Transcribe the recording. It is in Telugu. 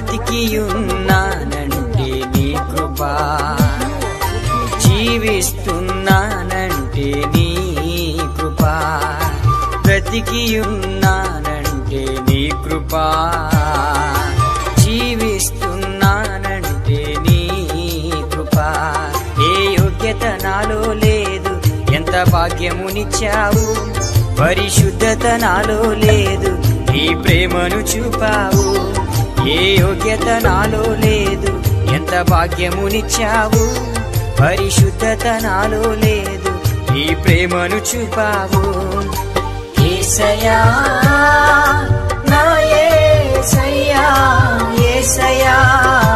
బ్రతికియున్నానంటే నీ కృపా జీవిస్తున్నానంటే నీ కృపా బ్రతికియున్నానంటే నీ కృపా జీవిస్తున్నానంటే నీ కృపా ఏ యోగ్యత నాలో లేదు ఎంత భాగ్యమునిచ్చావు పరిశుద్ధత నాలో లేదు నీ ప్రేమను చూపావు ఏ యోగ్యత నాలో లేదు ఎంత భాగ్యమునిచ్చావు పరిశుద్ధత నాలో లేదు నీ ప్రేమను చూపావు ఏసయా నా ఏసయ్యా ఏసయ్యా